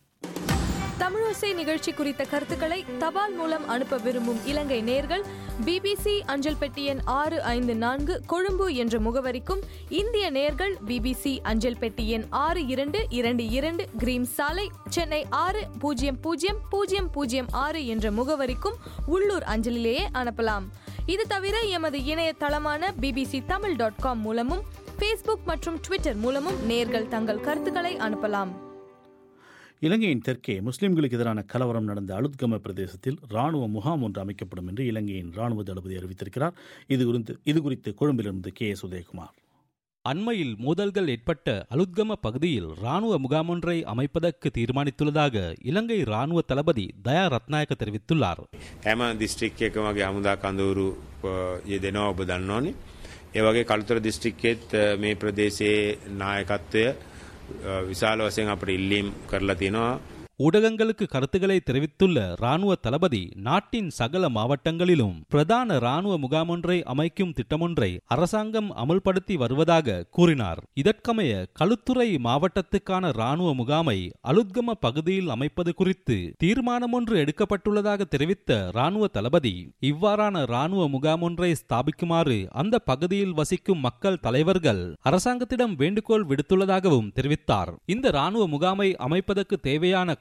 தமிழோசை நிகழ்ச்சி குறித்த கருத்துக்களை தபால் மூலம் அனுப்ப விரும்பும் இலங்கை நேர்கள் பிபிசி அஞ்சல் பெட்டி எண் ஆறு ஐந்து நான்கு கொழும்பு என்ற முகவரிக்கும் இந்திய நேர்கள் பிபிசி அஞ்சல் பெட்டி எண் ஆறு இரண்டு இரண்டு இரண்டு கிரீம் சாலை சென்னை ஆறு பூஜ்ஜியம் பூஜ்ஜியம் பூஜ்ஜியம் பூஜ்ஜியம் ஆறு என்ற முகவரிக்கும் உள்ளூர் அஞ்சலிலேயே அனுப்பலாம் இது தவிர எமது இணையதளமான பிபிசி தமிழ் டாட் காம் மூலமும் ஃபேஸ்புக் மற்றும் ட்விட்டர் மூலமும் நேர்கள் தங்கள் கருத்துக்களை அனுப்பலாம் இலங்கையின் தெற்கே முஸ்லிம்களுக்கு எதிரான கலவரம் நடந்த அலுத்கம பிரதேசத்தில் ராணுவ முகாம் ஒன்று அமைக்கப்படும் என்று இலங்கையின் ராணுவ தளபதி அறிவித்திருக்கிறார் இது குறித்து இது குறித்து கொழும்பிலிருந்து கே எஸ் உதயகுமார் அண்மையில் மோதல்கள் ஏற்பட்ட அலுத்கம பகுதியில் ராணுவ முகாமொன்றை அமைப்பதற்கு தீர்மானித்துள்ளதாக இலங்கை ராணுவ தளபதி தயா ரத்நாயக்க தெரிவித்துள்ளார் හැම දිස්ත්‍රික් එකම වගේ හමුදා කඳවුරු යෙදෙනවා ඔබ දන්නවනේ. ඒ වගේ කළුතර දිස්ත්‍රික්කෙත් අ, මේ ප්‍රදේශයේ නායකත්වය අ, විශාල වශයෙන් අපට ඉල්ලීම් කරලා තියෙනවා. ஊடகங்களுக்கு கருத்துக்களை தெரிவித்துள்ள ராணுவ தளபதி நாட்டின் சகல மாவட்டங்களிலும் பிரதான ராணுவ முகாமொன்றை அமைக்கும் திட்டமொன்றை அரசாங்கம் அமுல்படுத்தி வருவதாக கூறினார் இதற்கமைய களுத்துறை மாவட்டத்துக்கான ராணுவ முகாமை அலுத்கம பகுதியில் அமைப்பது குறித்து தீர்மானம் ஒன்று எடுக்கப்பட்டுள்ளதாக தெரிவித்த ராணுவ தளபதி இவ்வாறான ராணுவ முகாமொன்றை ஸ்தாபிக்குமாறு அந்த பகுதியில் வசிக்கும் மக்கள் தலைவர்கள் அரசாங்கத்திடம் வேண்டுகோள் விடுத்துள்ளதாகவும் தெரிவித்தார் இந்த ராணுவ முகாமை அமைப்பதற்கு தேவையான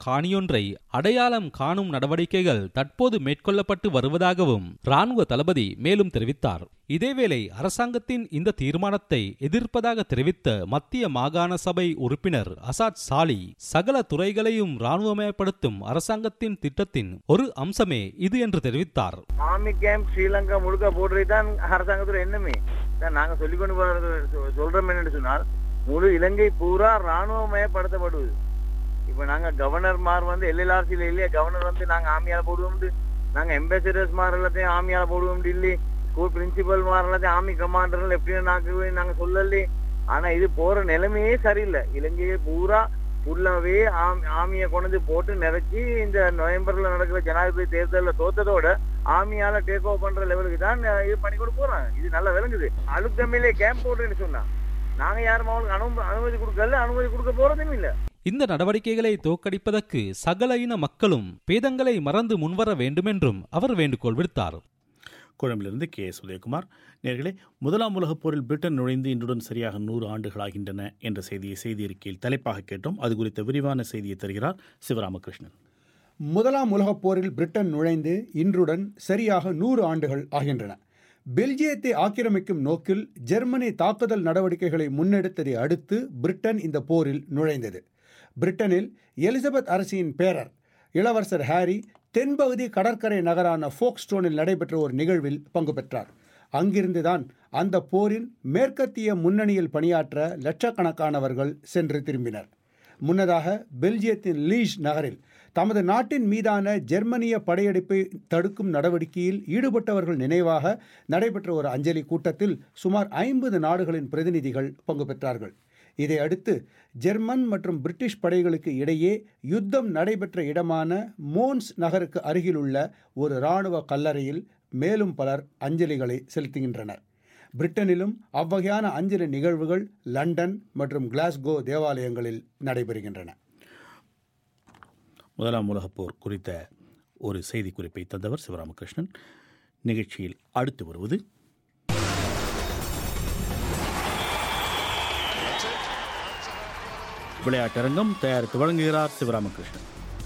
காணியொன்றை அடையாளம் காணும் நடவடிக்கைகள் தற்போது மேற்கொள்ளப்பட்டு வருவதாகவும் ராணுவ தளபதி மேலும் தெரிவித்தார் இதேவேளை அரசாங்கத்தின் இந்த தீர்மானத்தை எதிர்ப்பதாக தெரிவித்த மத்திய மாகாண சபை உறுப்பினர் அசாத் சாலி சகல துறைகளையும் ராணுவமயப்படுத்தும் அரசாங்கத்தின் திட்டத்தின் ஒரு அம்சமே இது என்று தெரிவித்தார் ஆர்மி கேம்ப் ஸ்ரீலங்கா முழுக்க போடுறது தான் அரசாங்கத்தோட எண்ணமே தான் நாங்க சொல்லிக் கொண்டு போறது சொ- சொல்றோம் என்னன்னு சொன்னால் முழு இலங்கை பூரா ராணுவமயப்படுத்தப்படுவது இப்ப நாங்க கவர்னர்மார் வந்து எல்எல்ஆர்சியில இல்லையா கவர்னர் வந்து நாங்க ஆமியால போடுவோம் நாங்க எம்பேசடர்ஸ் மார் எல்லாத்தையும் ஆமியால போடுவோம் இல்லை ஸ்கூல் பிரின்சிபல் மார் எல்லாத்தையும் ஆர்மி கமாண்டர் லெப்டினன்ட் நாங்க சொல்லலே ஆனா இது போற நிலைமையே சரியில்லை இலங்கையை பூரா ஃபுல்லாவே ஆம் ஆமியை கொண்டு வந்து போட்டு நிறைச்சி இந்த நவம்பர்ல நடக்கிற ஜனாதிபதி தேர்தலில் தோத்ததோட ஆமியால டேக் ஓவர் பண்ற லெவலுக்கு தான் அஹ், இது பண்ணி கொண்டு போறாங்க இது நல்லா விளங்குது அழுத்தமிலே கேம்ப் போடுறேன்னு சொன்னா நாங்க யாரும் அவங்களுக்கு அனுமதி அனுமதி கொடுக்கல அனுமதி கொடுக்க போறதும் இல்ல இந்த நடவடிக்கைகளை தோற்கடிப்பதற்கு சகல இன மக்களும் பேதங்களை மறந்து முன்வர வேண்டுமென்றும் அவர் வேண்டுகோள் விடுத்தார் கொழும்பிலிருந்து கே எஸ் உதயகுமார் நேர்களே முதலாம் உலகப் போரில் பிரிட்டன் நுழைந்து இன்றுடன் சரியாக நூறு ஆண்டுகளாகின்றன என்ற செய்தியை செய்தி அறிக்கையில் தலைப்பாக கேட்டோம் அது குறித்த விரிவான செய்தியை தருகிறார் சிவராமகிருஷ்ணன் முதலாம் உலகப் போரில் பிரிட்டன் நுழைந்து இன்றுடன் சரியாக நூறு ஆண்டுகள் ஆகின்றன பெல்ஜியத்தை ஆக்கிரமிக்கும் நோக்கில் ஜெர்மனி தாக்குதல் நடவடிக்கைகளை முன்னெடுத்ததை அடுத்து பிரிட்டன் இந்த போரில் நுழைந்தது பிரிட்டனில் எலிசபெத் அரசியின் பேரர் இளவரசர் ஹாரி தென்பகுதி கடற்கரை நகரான ஃபோக்ஸ்டோனில் நடைபெற்ற ஒரு நிகழ்வில் பங்கு பெற்றார் அங்கிருந்துதான் அந்த போரின் மேற்கத்திய முன்னணியில் பணியாற்ற லட்சக்கணக்கானவர்கள் சென்று திரும்பினர் முன்னதாக பெல்ஜியத்தின் லீஷ் நகரில் தமது நாட்டின் மீதான ஜெர்மனிய படையெடுப்பை தடுக்கும் நடவடிக்கையில் ஈடுபட்டவர்கள் நினைவாக நடைபெற்ற ஒரு அஞ்சலி கூட்டத்தில் சுமார் ஐம்பது நாடுகளின் பிரதிநிதிகள் பங்கு பெற்றார்கள் இதை அடுத்து ஜெர்மன் மற்றும் பிரிட்டிஷ் படைகளுக்கு இடையே யுத்தம் நடைபெற்ற இடமான மோன்ஸ் நகருக்கு அருகிலுள்ள ஒரு இராணுவ கல்லறையில் மேலும் பலர் அஞ்சலிகளை செலுத்துகின்றனர் பிரிட்டனிலும் அவ்வகையான அஞ்சலி நிகழ்வுகள் லண்டன் மற்றும் கிளாஸ்கோ தேவாலயங்களில் நடைபெறுகின்றன முதலாம் உலகப் போர் குறித்த ஒரு செய்திக்குறிப்பை தந்தவர் சிவராமகிருஷ்ணன் நிகழ்ச்சியில் அடுத்து வருவது விளையாட்டரங்கம் தயாரித்து வழங்குகிறார் சிவராமகிருஷ்ணன்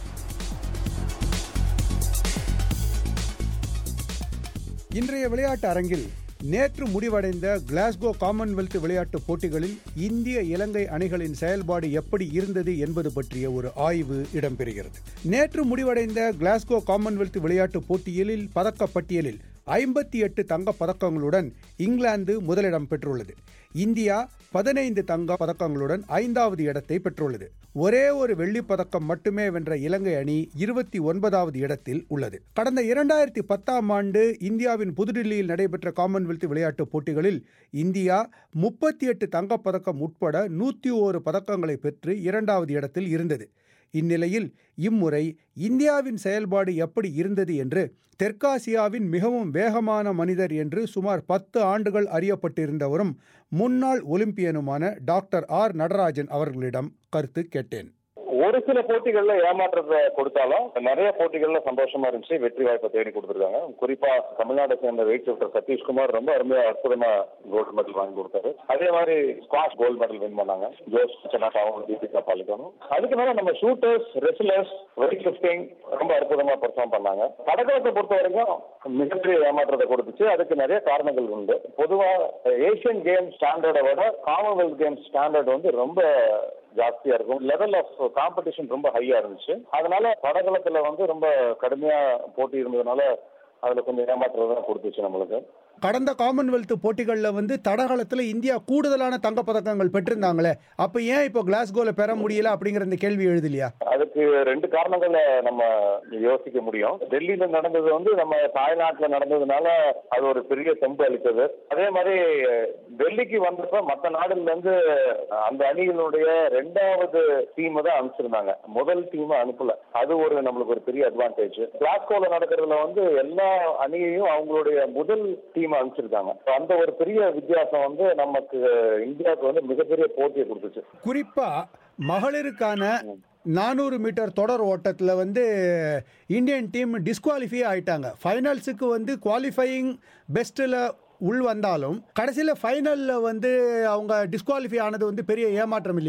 இன்றைய விளையாட்டு அரங்கில் நேற்று முடிவடைந்த கிளாஸ்கோ காமன்வெல்த் விளையாட்டுப் போட்டிகளில் இந்திய இலங்கை அணிகளின் செயல்பாடு எப்படி இருந்தது என்பது பற்றிய ஒரு ஆய்வு இடம்பெறுகிறது நேற்று முடிவடைந்த கிளாஸ்கோ காமன்வெல்த் விளையாட்டுப் போட்டிகளில் பதக்கப்பட்டியலில் ஐம்பத்தி எட்டு தங்கப் பதக்கங்களுடன் இங்கிலாந்து முதலிடம் பெற்றுள்ளது இந்தியா பதினைந்து தங்க பதக்கங்களுடன் ஐந்தாவது இடத்தை பெற்றுள்ளது ஒரே ஒரு வெள்ளிப் பதக்கம் மட்டுமே வென்ற இலங்கை அணி இருபத்தி ஒன்பதாவது இடத்தில் உள்ளது கடந்த இரண்டாயிரத்தி பத்தாம் ஆண்டு இந்தியாவின் புதுடில்லியில் நடைபெற்ற காமன்வெல்த் விளையாட்டுப் போட்டிகளில் இந்தியா முப்பத்தி எட்டு தங்கப்பதக்கம் உட்பட நூற்றி ஓரு பதக்கங்களை பெற்று இரண்டாவது இடத்தில் இருந்தது இந்நிலையில் இம்முறை இந்தியாவின் செயல்பாடு எப்படி இருந்தது என்று தெற்காசியாவின் மிகவும் வேகமான மனிதர் என்று சுமார் பத்து ஆண்டுகள் அறியப்பட்டிருந்தவரும் முன்னாள் ஒலிம்பியனுமான டாக்டர் ஆர் நடராஜன் அவர்களிடம் கருத்து கேட்டேன் ஒரு சில போட்டிகள்ல ஏமாற்றத்தை கொடுத்தாலும் நிறைய போட்டிகள்ல சந்தோஷமா இருந்துச்சு வெற்றி வாய்ப்பை தேடி கொடுத்துருக்காங்க குறிப்பா தமிழ்நாட்டை சேர்ந்த வெயிட் லிஃப்டர் சதீஷ்குமார் ரொம்ப அருமையா அற்புதமா கோல்டு மெடல் வாங்கி கொடுத்தாரு அதே மாதிரி ஸ்குவாஷ் கோல்டு மெடல் வின் பண்ணாங்க ஜோஸ் சனாட்டாவும் தீபிகா பாலிகனும் அதுக்கு மேல நம்ம ஷூட்டர்ஸ் ரெஸ்லர்ஸ் வெயிட் லிஃப்டிங் ரொம்ப அற்புதமா பெர்ஃபார்ம் பண்ணாங்க தடகளத்தை பொறுத்த வரைக்கும் மிகப்பெரிய ஏமாற்றத்தை கொடுத்துச்சு அதுக்கு நிறைய காரணங்கள் உண்டு பொதுவா ஏசியன் கேம் ஸ்டாண்டர்டை விட காமன்வெல்த் கேம் ஸ்டாண்டர்ட் வந்து ரொம்ப ஜாஸ்தியா இருக்கும் லெவல் ஆஃப் காம்படிஷன் ரொம்ப ஹையா இருந்துச்சு அதனால தடகளத்துல வந்து ரொம்ப கடுமையா போட்டி இருந்ததுனால அதுல கொஞ்சம் ஏமாற்றத்தை தான் கொடுத்துச்சு நம்மளுக்கு கடந்த காமன்வெல்த் போட்டிகளில் வந்து தடகளத்தில் இந்தியா கூடுதலான தங்கப்பதக்கங்கள் பெற்றிருந்தாங்களே அப்போ ஏன் இப்போ கிளாஸ்கோல பெற முடியல அப்படிங்கிற இந்த கேள்வி எழுதலையா அதுக்கு ரெண்டு காரணங்களை நம்ம யோசிக்க முடியும் டெல்லியில நடந்தது வந்து நம்ம தாய்நாட்டுல நடந்ததுனால அது ஒரு பெரிய தெம்பு அளித்தது அதே மாதிரி டெல்லிக்கு வந்தப்ப மற்ற நாடுல இருந்து அந்த அணிகளுடைய ரெண்டாவது டீமை தான் அனுப்பிச்சிருந்தாங்க முதல் டீமை அனுப்பல அது ஒரு நம்மளுக்கு ஒரு பெரிய அட்வான்டேஜ் கிளாஸ்கோல நடக்கிறதுல வந்து எல்லா அணியையும் அவங்களுடைய முதல் டீமை அனுப்பிச்சிருக்காங்க அந்த ஒரு பெரிய வித்தியாசம் வந்து நமக்கு இந்தியாவுக்கு வந்து மிகப்பெரிய போட்டியை கொடுத்துச்சு குறிப்பா மகளிருக்கான நானூறு மீட்டர் தொடர் ஓட்டத்தில் வந்து இந்தியன் டீம் டிஸ்குவாலிஃபை ஆயிட்டாங்க ஃபைனல்ஸுக்கு வந்து குவாலிஃபையிங் பெஸ்ட்டில் உள் வந்தாலும் கடைசியில் ஃபைனலில் வந்து அவங்க டிஸ்குவாலிஃபை ஆனது வந்து பெரிய ஏமாற்றம் இல்லையா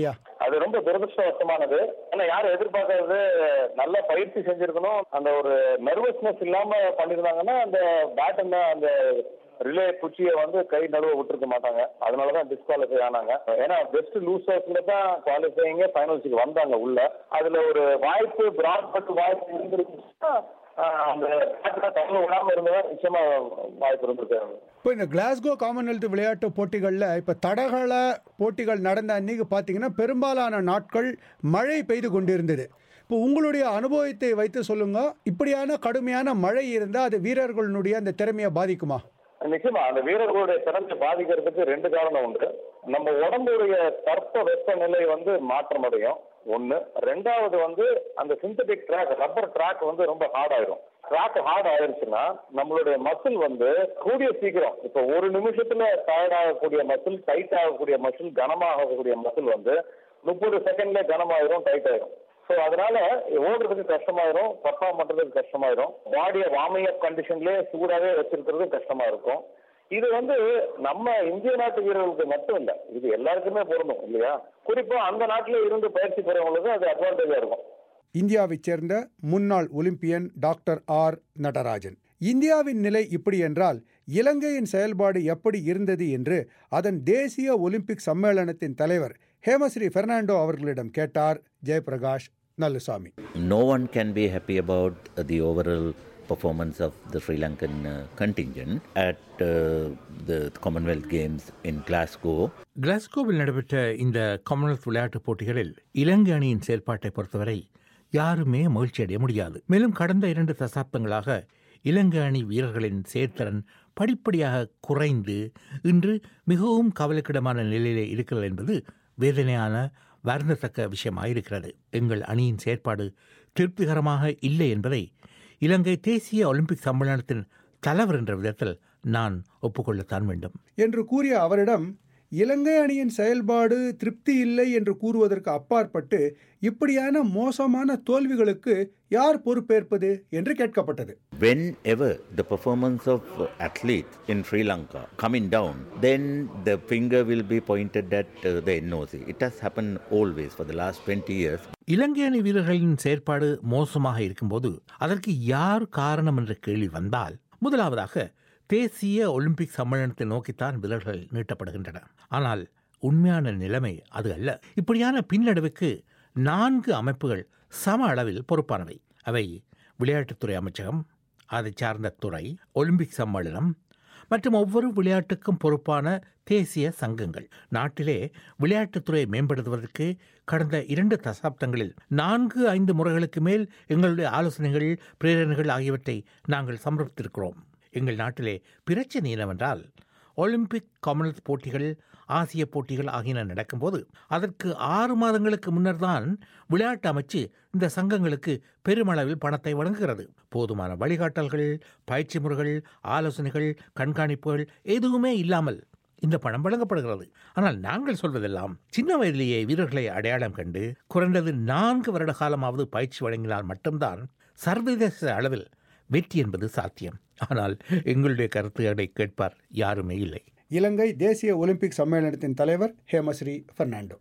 அது ரொம்ப துரதிருஷ்டவசமானது ஏன்னா யாரும் எதிர்பார்க்கறது நல்ல பயிற்சி செஞ்சிருக்கணும் அந்த ஒரு நர்வஸ்னஸ் இல்லாம பண்ணிருந்தாங்கன்னா அந்த பேட் அந்த ரிலே குச்சியை வந்து கை நடுவ விட்டுருக்க மாட்டாங்க அதனாலதான் டிஸ்குவாலிஃபை ஆனாங்க ஏன்னா பெஸ்ட் லூசர்ஸ்ல தான் குவாலிஃபைங்க ஃபைனல்ஸுக்கு வந்தாங்க உள்ள அதுல ஒரு வாய்ப்பு பிராட் பட்டு வாய்ப்பு இருந்திருக்குன்னா ஆஹ், அந்த பேட்ல தங்க விடாம இருந்ததா நிச்சயமா வாய்ப்பு இருந்திருக்காங்க இப்போ இந்த கிளாஸ்கோ காமன்வெல்த் விளையாட்டு போட்டிகளில் இப்போ தடகள போட்டிகள் நடந்த அன்னைக்கு பார்த்தீங்கன்னா பெரும்பாலான நாட்கள் மழை பெய்து கொண்டிருந்தது இப்போ உங்களுடைய அனுபவத்தை வைத்து சொல்லுங்க இப்படியான கடுமையான மழை இருந்தால் அது வீரர்களுடைய அந்த திறமையை பாதிக்குமா நிச்சயமா அந்த வீரர்களுடைய திறமை பாதிக்கிறதுக்கு ரெண்டு காரணம் உண்டு நம்ம உடம்புடைய தற்ப வெப்பநிலை வந்து மாற்றம் அடையும் ஒண்ணு ரெண்டாவது வந்து அந்த சிந்தட்டிக் ட்ராக் ரப்பர் ட்ராக் வந்து ரொம்ப ஹார்ட் ஆயிரும் ட்ராக் ஹார்ட் ஆயிருச்சுன்னா நம்மளுடைய மசில் வந்து கூடிய சீக்கிரம் இப்போ ஒரு நிமிஷத்துல டயர்ட் ஆகக்கூடிய மசில் டைட் ஆகக்கூடிய மசில் கனமாகக்கூடிய மசில் வந்து முப்பது செகண்ட்ல கனமாயிரும் டைட் ஆயிரும் ஸோ அதனால ஓடுறதுக்கு கஷ்டமாயிரும் பர்ஃபார்ம் பண்றதுக்கு கஷ்டமாயிரும் பாடியை வார்மிங் அப் கண்டிஷன்லயே சூடாவே வச்சிருக்கிறது கஷ்டமா இருக்கும் இது வந்து நம்ம இந்திய நாட்டு வீரர்களுக்கு மட்டும் இல்ல இது எல்லாருக்குமே பொருந்தும் இல்லையா குறிப்பா அந்த நாட்டில இருந்து பயிற்சி பெறவங்களுக்கு அது அட்வான்டேஜா இருக்கும் இந்தியாவைச் சேர்ந்த முன்னாள் ஒலிம்பியன் டாக்டர் ஆர் நடராஜன் இந்தியாவின் நிலை இப்படி என்றால் இலங்கையின் செயல்பாடு எப்படி இருந்தது என்று அதன் தேசிய ஒலிம்பிக் சம்மேளனத்தின் தலைவர் ஹேமஸ்ரீ பெர்னாண்டோ அவர்களிடம் கேட்டார் Jayaprakash Nallusamy No one can be happy about uh, the overall performance of the Sri Lankan uh, contingent at uh, the Commonwealth Games in Glasgow. கிளாஸ்கோவில் நடைபெற்ற இந்த காமன்வெல்த் விளையாட்டுப் போட்டிகளில் இலங்கை அணியின் செயல்பாட்டை பொறுத்தவரை யாருமே மகிழ்ச்சி அடைய முடியாது மேலும் கடந்த இரண்டு தசாப்தங்களாக இலங்கை அணி வீரர்களின் செயற்திறன் படிப்படியாக குறைந்து இன்று மிகவும் கவலைக்கிடமான நிலையிலே இருக்கிறது என்பது வேதனையான வருந்தத்தக்க விஷயமாயிருக்கிறது எங்கள் அணியின் செயற்பாடு திருப்திகரமாக இல்லை என்பதை இலங்கை தேசிய ஒலிம்பிக் சம்மேளனத்தின் தலைவர் என்ற விதத்தில் நான் ஒப்புக்கொள்ளத்தான் வேண்டும் என்று கூறிய அவரிடம் இலங்கை அணியின் செயல்பாடு திருப்தி இல்லை என்று கூறுவதற்கு அப்பாற்பட்டு இப்படியான மோசமான தோல்விகளுக்கு யார் பொறுப்பேற்பது என்று கேட்கப்பட்டது Whenever the performance of athletes in Sri Lanka coming down, then the finger will be pointed at uh, the NOC. It has happened always for the last 20 years. இலங்கை அணி வீரர்களின் செயற்பாடு மோசமாக இருக்கும்போது அதற்கு யார் காரணம் என்ற கேள்வி வந்தால் முதலாவதாக தேசிய ஒலிம்பிக் சம்மேளனத்தை நோக்கித்தான் விரல்கள் நீட்டப்படுகின்றன ஆனால் உண்மையான நிலைமை அது அல்ல இப்படியான பின்னடைவுக்கு நான்கு அமைப்புகள் சம அளவில் பொறுப்பானவை அவை விளையாட்டுத்துறை அமைச்சகம் அதை சார்ந்த துறை ஒலிம்பிக் சம்மேளனம் மற்றும் ஒவ்வொரு விளையாட்டுக்கும் பொறுப்பான தேசிய சங்கங்கள் நாட்டிலே விளையாட்டுத்துறை மேம்படுத்துவதற்கு கடந்த இரண்டு தசாப்தங்களில் நான்கு ஐந்து முறைகளுக்கு மேல் எங்களுடைய ஆலோசனைகள் பிரேரணைகள் ஆகியவற்றை நாங்கள் சமர்ப்பித்திருக்கிறோம் எங்கள் நாட்டிலே பிரச்சனை என்னவென்றால் ஒலிம்பிக் காமன்வெல்த் போட்டிகள் ஆசிய போட்டிகள் ஆகியன நடக்கும்போது அதற்கு ஆறு மாதங்களுக்கு முன்னர் தான் விளையாட்டு அமைச்சு இந்த சங்கங்களுக்கு பெருமளவில் பணத்தை வழங்குகிறது போதுமான வழிகாட்டல்கள் பயிற்சி முறைகள் ஆலோசனைகள் கண்காணிப்புகள் எதுவுமே இல்லாமல் இந்த பணம் வழங்கப்படுகிறது ஆனால் நாங்கள் சொல்வதெல்லாம் சின்ன வயதிலேயே வீரர்களை அடையாளம் கண்டு குறைந்தது நான்கு வருட காலமாவது பயிற்சி வழங்கினால் மட்டும்தான் சர்வதேச அளவில் வெற்றி என்பது சாத்தியம் ஆனால் எங்களுடைய கருத்துக்களை கேட்பார் யாருமே இல்லை இலங்கை தேசிய ஒலிம்பிக் சம்மேளனத்தின் தலைவர் ஹேமஸ்ரீ பெர்னாண்டோ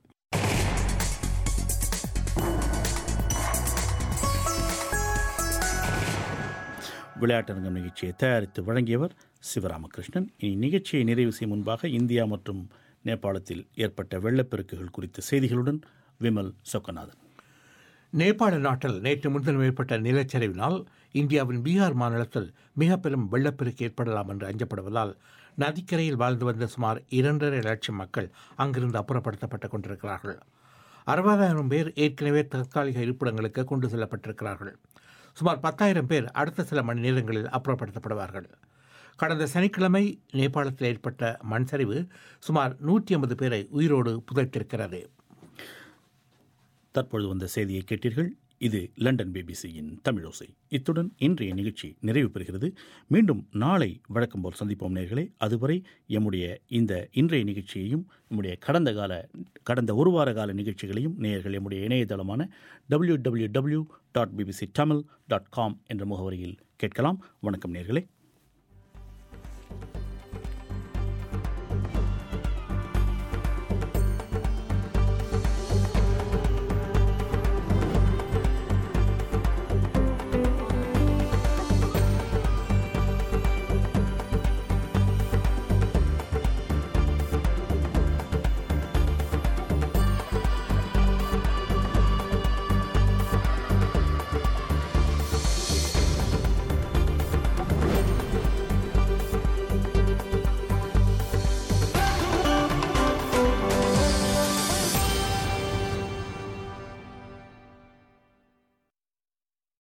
விளையாட்டரங்கம் நிகழ்ச்சியை தயாரித்து வழங்கியவர் சிவராமகிருஷ்ணன் இனி நிகழ்ச்சியை நிறைவு செய்யும் முன்பாக இந்தியா மற்றும் நேபாளத்தில் ஏற்பட்ட வெள்ளப்பெருக்குகள் குறித்த செய்திகளுடன் விமல் சொக்கநாதன் நேபாள நாட்டில் நேற்று முன்தினம் ஏற்பட்ட நிலச்சரிவினால் இந்தியாவின் பீகார் மாநிலத்தில் மிக பெரும் வெள்ளப்பெருக்கு ஏற்படலாம் என்று அஞ்சப்படுவதால் நதிக்கரையில் வாழ்ந்து வந்த சுமார் இரண்டரை லட்சம் மக்கள் அங்கிருந்து அப்புறப்படுத்தப்பட்டுக் கொண்டிருக்கிறார்கள் அறுபதாயிரம் பேர் ஏற்கனவே தற்காலிக இருப்பிடங்களுக்கு கொண்டு செல்லப்பட்டிருக்கிறார்கள் சுமார் பத்தாயிரம் பேர் அடுத்த சில மணி நேரங்களில் அப்புறப்படுத்தப்படுவார்கள் கடந்த சனிக்கிழமை நேபாளத்தில் ஏற்பட்ட மண் சரிவு சுமார் நூற்றி ஐம்பது பேரை உயிரோடு புதைத்திருக்கிறது தற்பொழுது வந்த செய்தியை கேட்டீர்கள் இது லண்டன் பிபிசியின் தமிழோசை இத்துடன் இன்றைய நிகழ்ச்சி நிறைவு பெறுகிறது மீண்டும் நாளை வழக்கம் போல் சந்திப்போம் நேர்களே அதுவரை எம்முடைய இந்த இன்றைய நிகழ்ச்சியையும் நம்முடைய கடந்த கால கடந்த ஒரு வார கால நிகழ்ச்சிகளையும் நேயர்கள் எம்முடைய இணையதளமான W W W dot BBC Tamil dot com என்ற முகவரியில் கேட்கலாம் வணக்கம் நேர்களே